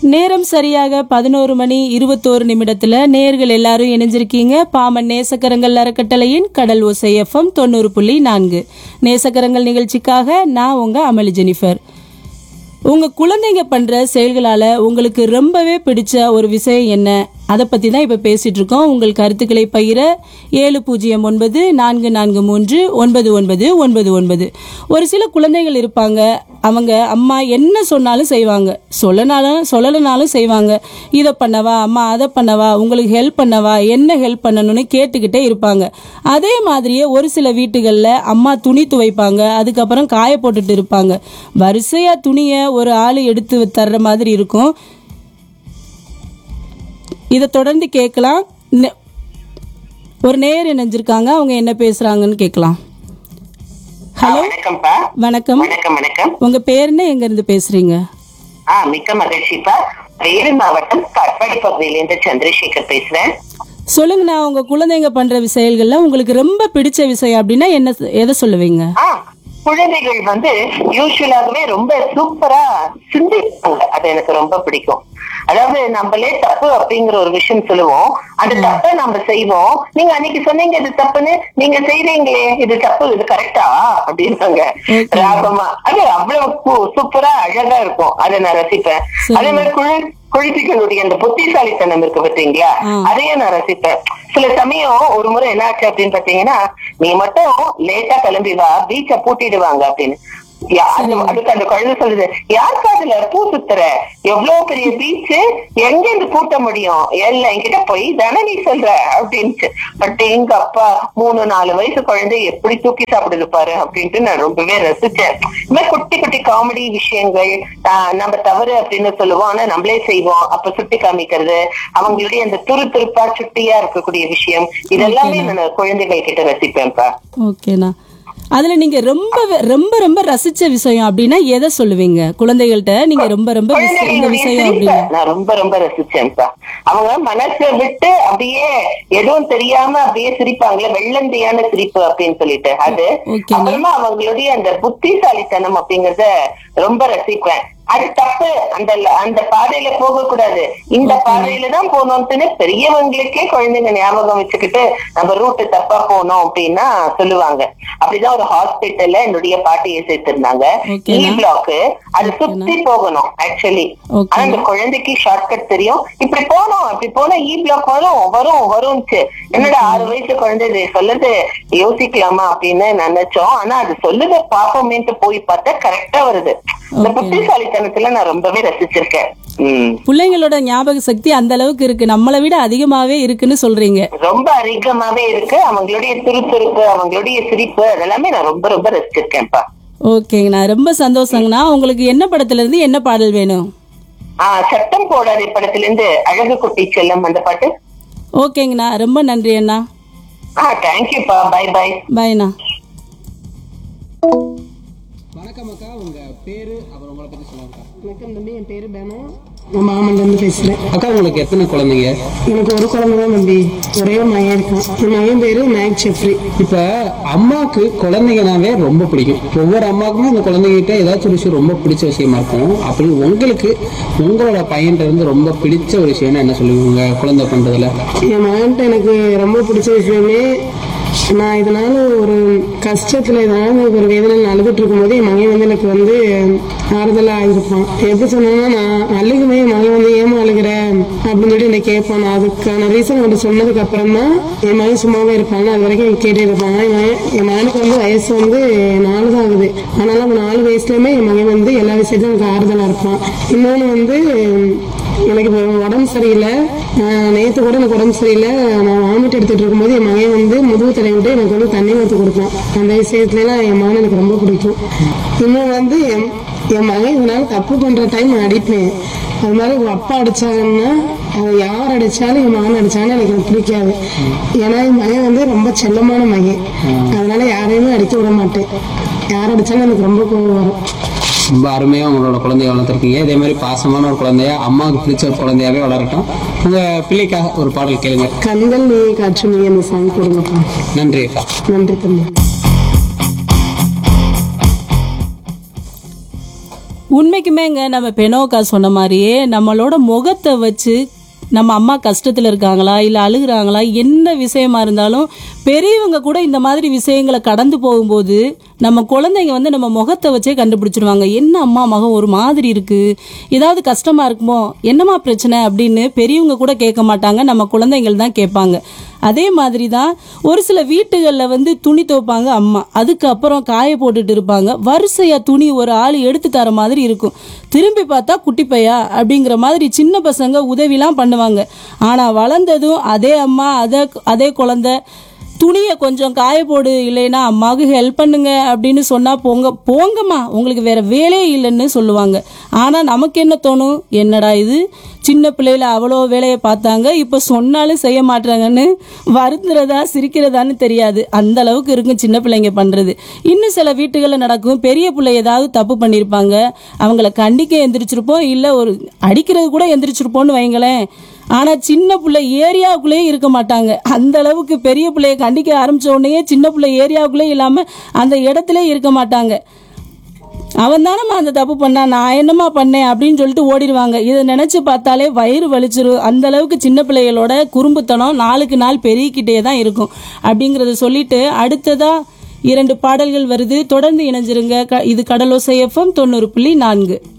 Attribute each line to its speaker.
Speaker 1: நேரம் சரியாக பதினோரு மணி இருபத்தோரு நிமிடத்துல நேர்கள் எல்லாரும் இணைஞ்சிருக்கீங்க பாமன் நேசக்கரங்கள் அறக்கட்டளையின் கடல் ஓசை எஃப்எம் தொண்ணூறு புள்ளி நான்கு நேசக்கரங்கள் நிகழ்ச்சிக்காக நான் உங்க அமளி ஜெனிஃபர் உங்க குழந்தைங்க பண்ற செயல்களால உங்களுக்கு ரொம்பவே பிடிச்ச ஒரு விஷயம் என்ன அதை பத்தி தான் இப்ப பேசிட்டு இருக்கோம் உங்கள் கருத்துக்களை பகிர ஏழு பூஜ்ஜியம் ஒன்பது நான்கு நான்கு மூன்று ஒன்பது ஒன்பது ஒன்பது ஒன்பது ஒரு சில குழந்தைகள் இருப்பாங்க அவங்க அம்மா என்ன சொன்னாலும் செய்வாங்க சொல்லனாலும் சொல்லலைனாலும் செய்வாங்க இதை பண்ணவா அம்மா அதை பண்ணவா உங்களுக்கு ஹெல்ப் பண்ணவா என்ன ஹெல்ப் பண்ணணும்னு கேட்டுக்கிட்டே இருப்பாங்க அதே மாதிரியே ஒரு சில வீட்டுகளில் அம்மா துணி துவைப்பாங்க அதுக்கப்புறம் காய போட்டுட்டு இருப்பாங்க வரிசையா துணியை ஒரு ஆள் எடுத்து தர்ற மாதிரி இருக்கும் இதை தொடர்ந்து கேட்கலாம் நெ- ஒரு நேர் இணைஞ்சிருக்காங்க அவங்க என்ன பேசுறாங்கன்னு கேட்கலாம் ஹலோ
Speaker 2: வணக்கம்ப்பா
Speaker 1: வணக்கம்
Speaker 2: வணக்கம் வணக்கம்
Speaker 1: உங்க பேர் என்ன எங்க இருந்து பேசுறீங்க
Speaker 2: ஆ மிக்க மகிழ்ச்சிப்பா வேலூர் மாவட்டம் காட்பாடி பகுதியிலிருந்து சந்திரசேகர் பேசுறேன்
Speaker 1: சொல்லுங்கண்ணா உங்க குழந்தைங்க பண்ற செயல்கள்ல உங்களுக்கு ரொம்ப பிடிச்ச விஷயம் அப்படின்னா என்ன எதை சொல்லுவீங்க
Speaker 2: ஆ குழந்தைகள் வந்து யூஸ்வலாகவே ரொம்ப சூப்பரா சிந்திப்பாங்க அது எனக்கு ரொம்ப பிடிக்கும் அதாவது நம்மளே தப்பு அப்படிங்கிற ஒரு விஷயம் சொல்லுவோம் அந்த தப்பை நம்ம செய்வோம் நீங்க அன்னைக்கு சொன்னீங்க இது தப்புன்னு நீங்க செய்றீங்களே இது தப்பு இது கரெக்டா அப்படின்னாங்க
Speaker 1: Okay.
Speaker 2: ராகமா அது அவ்வளவு கு- சூப்பரா அழகா இருக்கும் அதை நான் ரசிப்பேன்
Speaker 1: சரி.
Speaker 2: அதே மாதிரி குழு குழந்தைகளுடைய அந்த புத்திசாலித்தனம் இருக்கு பாத்தீங்களா
Speaker 1: ஆ.
Speaker 2: அதையும் நான் ரசிப்பேன் சில சமயம் ஒரு முறை என்ன ஆச்சு அப்படின்னு பாத்தீங்கன்னா நீ மட்டும் லேட்டா கிளம்பி வா பீச்ச பூட்டிடுவாங்க அப்படின்னு யா- அது- அதுக்கு அந்த குழந்தை சொல்லுது யாருக்கு அதுல பூ சுத்துற எவ்வளவு பெரிய பீச் எங்க இருந்து பூட்ட முடியும் எல்லாம் என்கிட்ட போய் தானே நீ சொல்ற அப்படின்ட்டு பட் எங்க அப்பா மூணு நாலு வயசு குழந்தை எப்படி தூக்கி சாப்பிடுது பாரு அப்படின்ட்டு நான் ரொம்பவே ரசிச்சேன் இந்த மாதிரி குட்டி குட்டி காமெடி விஷயங்கள் ஆஹ் நம்ம தவறு அப்படின்னு சொல்லுவோம் ஆனா நம்மளே செய்வோம் அப்ப சுட்டி காமிக்கிறது அவங்களுடைய அந்த துரு துருப்பா சுட்டியா இருக்கக்கூடிய விஷயம் இதெல்லாமே நான் குழந்தைகள் கிட்ட ரசிப்பேன்ப்பா
Speaker 1: ஓகேண்ணா அதுல நீங்க ரொம்ப ரொம்ப ரொம்ப ரசிச்ச விஷயம் அப்படின்னா எதை சொல்லுவீங்க குழந்தைகள்கிட்ட நீங்க ரொம்ப ரொம்ப விஷயம் இந்த
Speaker 2: குழந்தைகளுடைய
Speaker 1: விஷயம்
Speaker 2: சிரிப்பை
Speaker 1: அப்படின்னு
Speaker 2: நான் ரொம்ப ரொம்ப ரசிச்சேன்ப்பா அவங்க மனசை விட்டு அப்படியே எதுவும் தெரியாம அப்படியே சிரிப்பாங்களே வெள்ளந்தியான சிரிப்பு அப்படின்னு சொல்லிட்டு அது
Speaker 1: ஓகேண்ணா.
Speaker 2: அப்புறமா அவங்களுடைய அந்த புத்திசாலித்தனம் அப்படிங்கறத ரொம்ப ரசிப்பேன் அது தப்பு அந்த அந்த பாதையில போக கூடாது இந்த பாதையில தான் போகணும்னு பெரியவங்களுக்கே குழந்தைங்க ஞாபகம் வச்சுக்கிட்டு நம்ம ரூட்டு தப்பா போனோம் அப்படின்னா சொல்லுவாங்க அப்படிதான் ஒரு ஹாஸ்பிட்டல்ல என்னுடைய பாட்டியை சேர்த்திருந்தாங்க
Speaker 1: ஓகேண்ணா.
Speaker 2: இ பிளாக் அது சுத்தி போகணும் ஆக்சுவலி
Speaker 1: ஓகே.
Speaker 2: ஆனா அந்த குழந்தைக்கு ஷார்ட்கட் தெரியும் இப்படி போனோம் இப்படி போனா இ பிளாக் வரும் வரும் வரும்ச்சு என்னடா ஆறு வயசு குழந்தை இது சொல்லுது யோசிக்கலாமா அப்படின்னு நினைச்சோம் ஆனா அது சொல்லுத பாப்போமேன்ட்டு போய் பார்த்தா கரெக்டா வருது இந்த
Speaker 1: ஓகே.
Speaker 2: புத்திசாலித்தனத்துல நான் ரொம்பவே ரசிச்சிருக்கேன் உம்
Speaker 1: பிள்ளைங்களோட ஞாபக சக்தி அந்த அளவுக்கு இருக்கு நம்மளை விட அதிகமாவே இருக்குன்னு சொல்றீங்க
Speaker 2: ரொம்ப அதிகமாவே இருக்கு அவங்களுடைய துருத்துருப்பு அவங்களுடைய சிரிப்பு அதெல்லாமே நான் ரொம்ப ரொம்ப ரசிச்சிருக்கேன்ப்பா
Speaker 1: ஓகேங்கண்ணா ரொம்ப சந்தோஷங்கண்ணா உங்களுக்கு என்ன படத்துல இருந்து என்ன பாடல் வேணும்
Speaker 2: ஆஹ் சட்டம் போடாத படத்துல இருந்து அழகு குட்டி செல்லம் அந்த பாட்டு
Speaker 1: ஓகேங்கண்ணா ரொம்ப நன்றி அண்ணா
Speaker 2: ஆஹ் தேங்க்யூப்பா பை பை
Speaker 1: பாய்ண்ணா
Speaker 3: வணக்கம் அக்கா உங்க பேரு அப்புறம் உங்களை பத்தி சொல்லுங்க
Speaker 4: வணக்கம் தம்பி என் பேரு பேனு நான் மாமன்லேருந்து பேசுகிறேன்
Speaker 3: அக்கா உங்களுக்கு எத்தனை குழந்தைங்க
Speaker 4: எனக்கு ஒரு குழந்தை தான் தம்பி ஒரே ஒரு மகன் இருக்கான் என் மகன் பேரு மேக் செஃப்ரி
Speaker 3: இப்ப அம்மாக்கு குழந்தைங்கனாவே ரொம்ப பிடிக்கும் ஒவ்வொரு அம்மாவுக்குமே அந்த குழந்தைகிட்ட ஏதாச்சும் ஒரு விஷயம் ரொம்ப பிடிச்ச விஷயமா இருக்கும் அப்படி உங்களுக்கு உங்களோட பையன்கிட்ட இருந்து ரொம்ப பிடிச்ச ஒரு விஷயம்னா என்ன சொல்லுவீங்க உங்க குழந்தை பண்றதுல
Speaker 4: என் மகன்கிட்ட எனக்கு ரொம்ப பிடிச்ச விஷயமே நான் இதனால ஒரு கஷ்டத்துல இதனால ஒரு வேதனையில் அழுதுட்டு இருக்கும்போது என் மகன் வந்து எனக்கு வந்து ஆறுதலா இருப்பான் எப்படி சொன்னா நான் அழுகுமே என் மகன் வந்து ஏமா அழுகிற அப்படின்னு சொல்லி என்னை கேட்பான் நான் அதுக்கான ரீசன் வந்து சொன்னதுக்கு அப்புறம் தான் என் மகன் சும்மாவே இருப்பாங்க அது வரைக்கும் எனக்கு கேட்டே இருப்பான் என் மகன் என் மகனுக்கு வந்து வயசு வந்து நாலு தான் ஆகுது ஆனாலும் அந்த நாலு வயசுலயுமே என் மகன் வந்து எல்லா விஷயத்தையும் எனக்கு ஆறுதலா இருப்பான் இன்னொன்று வந்து எனக்கு இப்போ உடம்பு சரியில்லை நேற்று கூட எனக்கு உடம்பு சரியில்லை நான் வாமிட் எடுத்துட்டு இருக்கும்போது என் மகன் வந்து முதுகு தடவி விட்டு எனக்கு வந்து தண்ணி ஊற்றி கொடுத்தான் அந்த விஷயத்துலலாம் என் மகன் எனக்கு ரொம்ப பிடிக்கும் இன்னும் வந்து என் என் மகன் இதனால தப்பு பண்ற டைம் நான் அடிப்பேன் அது மாதிரி உங்க அப்பா அடிச்சாங்கன்னா அது யார் அடிச்சாலும் என் மகன் அடிச்சாங்கன்னா எனக்கு அது பிடிக்காது ஏன்னா என் மகன் வந்து ரொம்ப செல்லமான மகன் அதனால யாரையுமே அடிக்க விட மாட்டேன் யார் அடிச்சாலும் எனக்கு ரொம்ப கோவம் வரும்
Speaker 3: ரொம்ப அருமையா உங்களோட குழந்தைய வளர்த்துருக்கீங்க இதே மாதிரி பாசமான ஒரு குழந்தைய அம்மாவுக்கு பிடிச்ச ஒரு குழந்தையாவே வளரட்டும் உங்க பிள்ளைக்காக ஒரு பாடல் கேளுங்க
Speaker 4: கண்கள் நீ காற்று நீ அந்த சாங் கொடுங்கப்பா
Speaker 3: நன்றி அக்கா
Speaker 4: நன்றி தம்பி
Speaker 1: உண்மைக்குமேங்க நம்ம பெனோக்கா சொன்ன மாதிரியே நம்மளோட முகத்தை வச்சு நம்ம அம்மா கஷ்டத்தில் இருக்காங்களா இல்லை அழுகுறாங்களா என்ன விஷயமா இருந்தாலும் பெரியவங்க கூட இந்த மாதிரி விஷயங்களை கடந்து போகும்போது நம்ம குழந்தைங்க வந்து நம்ம முகத்தை வச்சே கண்டுபிடிச்சிருவாங்க என்ன அம்மா மகம் ஒரு மாதிரி இருக்கு ஏதாவது கஷ்டமா இருக்குமோ என்னம்மா பிரச்சனை அப்படின்னு பெரியவங்க கூட கேட்க மாட்டாங்க நம்ம குழந்தைகள் தான் கேட்பாங்க அதே மாதிரி தான் ஒரு சில வீட்டுகளில் வந்து துணி துவைப்பாங்க அம்மா அதுக்கப்புறம் காய போட்டுட்டு இருப்பாங்க வரிசையா துணி ஒரு ஆள் எடுத்து தர மாதிரி இருக்கும் திரும்பி பார்த்தா குட்டி பையா அப்படிங்கிற மாதிரி சின்ன பசங்க உதவிலாம் பண்ணுவாங்க ஆனால் வளர்ந்ததும் அதே அம்மா அதே அதே குழந்தை துணியை கொஞ்சம் காய போடு இல்லைன்னா அம்மாவுக்கு ஹெல்ப் பண்ணுங்க அப்படின்னு சொன்னா போங்க போங்கம்மா உங்களுக்கு வேற வேலையே இல்லைன்னு சொல்லுவாங்க ஆனா நமக்கு என்ன தோணும் என்னடா இது சின்ன பிள்ளையில அவ்வளோ வேலையை பார்த்தாங்க இப்போ சொன்னாலும் செய்ய மாட்டாங்கன்னு வருந்துறதா சிரிக்கிறதான்னு தெரியாது அந்த அளவுக்கு இருக்கும் சின்ன பிள்ளைங்க பண்றது இன்னும் சில வீட்டுகளில் நடக்கும் பெரிய பிள்ளை ஏதாவது தப்பு பண்ணியிருப்பாங்க அவங்கள கண்டிக்க எந்திரிச்சிருப்போம் இல்லை ஒரு அடிக்கிறது கூட எந்திரிச்சிருப்போம்னு வைங்களேன் ஆனா சின்ன பிள்ளை ஏரியாவுக்குள்ளேயே இருக்க மாட்டாங்க அந்த அளவுக்கு பெரிய பிள்ளைய கண்டிக்க ஆரம்பிச்ச உடனே சின்ன பிள்ளை ஏரியாவுக்குள்ளே இல்லாம அந்த இடத்துல இருக்க மாட்டாங்க அவன் தானம்மா அந்த தப்பு பண்ணா நான் என்னம்மா பண்ணேன் அப்படின்னு சொல்லிட்டு ஓடிடுவாங்க இதை நினைச்சு பார்த்தாலே வயிறு வலிச்சிரும் அந்த அளவுக்கு சின்ன பிள்ளைகளோட குறும்புத்தனம் நாளுக்கு நாள் பெருகிக்கிட்டே தான் இருக்கும் அப்படிங்கறத சொல்லிட்டு அடுத்ததா இரண்டு பாடல்கள் வருது தொடர்ந்து இணைஞ்சிருங்க க- இது கடலோசை எஃப்எம் தொண்ணூறு புள்ளி நான்கு